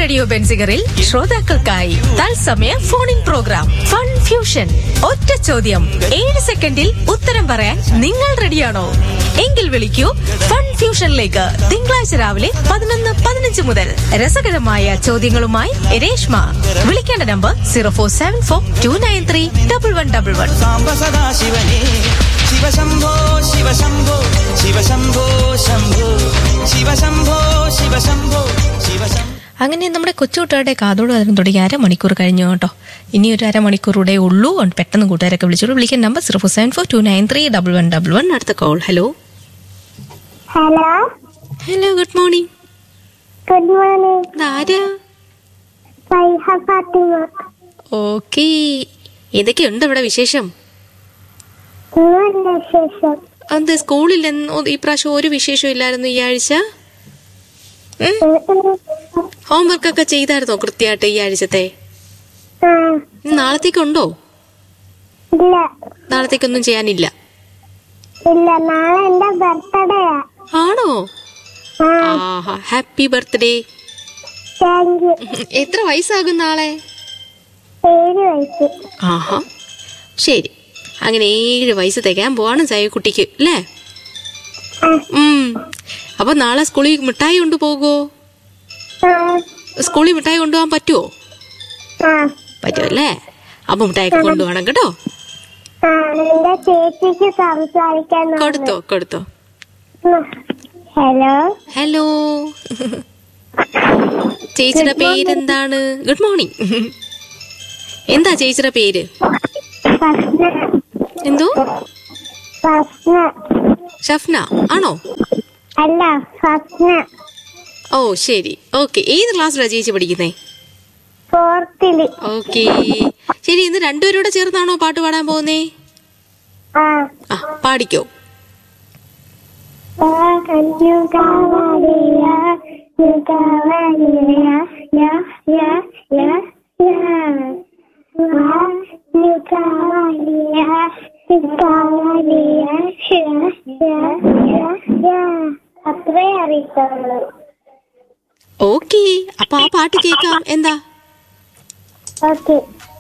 radio ബെൻസിഗറിൽ ശ്രോതാക്കൾക്കായി തത്സമയ ഫോണിൻ programme fun fusion ഒറ്റ ചോദ്യം ഏഴ് സെക്കൻഡിൽ ഉത്തരം പറയാൻ നിങ്ങൾ റെഡിയാണോ എങ്കിൽ വിളിക്കൂ ഫൺ ഫ്യൂഷനിലേക്ക് തിങ്കളാഴ്ച രാവിലെ പതിനൊന്ന് പതിനഞ്ച് മുതൽ രസകരമായ ചോദ്യങ്ങളുമായി രേഷ്മ വിളിക്കേണ്ട number zero four seven four two nine three double one double one Samba സദാശിവനേ ശിവശംഭോ ശിവശംഭോ ശിവശംഭോ ശംഭോ ശിവശംഭോ ശിവശംഭോ ശിവശംഭോ അങ്ങനെ നമ്മുടെ കൊച്ചുകൂട്ടുകാരുടെ കാതോട് കാതലും തുടങ്ങി അരമണിക്കൂർ കഴിഞ്ഞു കേട്ടോ ഇനി ഒരു അരമണിക്കൂർ കൂടെ ഉള്ളൂ അതുകൊണ്ട് പെട്ടെന്ന് കൂട്ടുകാരൊക്കെ വിളിച്ചോളൂ വിളിക്കാൻ number zero four seven four two nine three double one double one അടുത്ത call hello hello hello good morning good morning ആരാ ഫൈഹ ഫാത്തിമ ഓക്കേ എന്തൊക്കെയുണ്ട് ഇവിടെ വിശേഷം നല്ല വിശേഷം അത് സ്കൂളിൽ എന്ന് ഈ പ്രാവശ്യം ഒരു വിശേഷം ഇല്ലായിരുന്നു ഈ ആഴ്ച ഹോംവർക്ക് ഒക്കെ ചെയ്തായിരുന്നോ കൃത്യമായിട്ട് ഈ ആഴ്ചത്തെ ആ ഇനി നാളത്തേക്കുണ്ടോ ഇല്ല നാളത്തേക്കൊന്നും ചെയ്യാനില്ല ഇല്ല നാളെ എന്റെ ബർത്ത്ഡേയാ ആണോ ആ ആഹാ ഹാപ്പി ബർത്ത്ഡേ താങ്ക് യു എത്ര വയസ്സാകും നാളെ ഏഴ് വയസ്സ് ആഹാ ശരി അങ്ങനെ ഏഴ് വയസ്സ് തികയാൻ പോവാണ് കുട്ടിക്ക് അല്ലേ ആ ഉം അപ്പൊ നാളെ സ്കൂളിൽ മിഠായി കൊണ്ടുപോകോ ആ സ്കൂളിൽ മിഠായി കൊണ്ടുപോകാൻ പറ്റുമോ ആ പറ്റുമല്ലേ അപ്പൊ മിഠായിക്ക് കൊണ്ടുപോകണം കേട്ടോ ആ എന്റെ ചേച്ചിക്ക് സംസാരിക്കാൻ കൊടുത്തോ കൊടുത്തോ ഹലോ ഹലോ ചേച്ചിയുടെ പേരെന്താണ് ഗുഡ് മോർണിംഗ് എന്താ ചേച്ചിയുടെ പേര് ഫസ്ന എന്തോ ഫസ്ന ഷഫ്ന ആണോ അല്ല ഫസ്ന ഓ ശരി ഓക്കെ ഏത് ക്ലാസ്സിലാണ് ചേച്ചി പഠിക്കുന്നേ ഫോർത്തില് ഓക്കെ ശരി ഇന്ന് രണ്ടുപേരോടെ ചേർന്നാണോ പാട്ട് പാടാൻ പോകുന്നേ ആ ആ പാടിക്കോ കഞ്ഞു കാവാലിയ കാവാലിയ യാ യാ യാ യാ കാവാലിയ കാവാലിയ അത്രേ അറിയിച്ചുള്ളൂ ഓക്കെ അപ്പൊ ആ പാട്ട് കേൾക്കാം എന്താ ഓക്കെ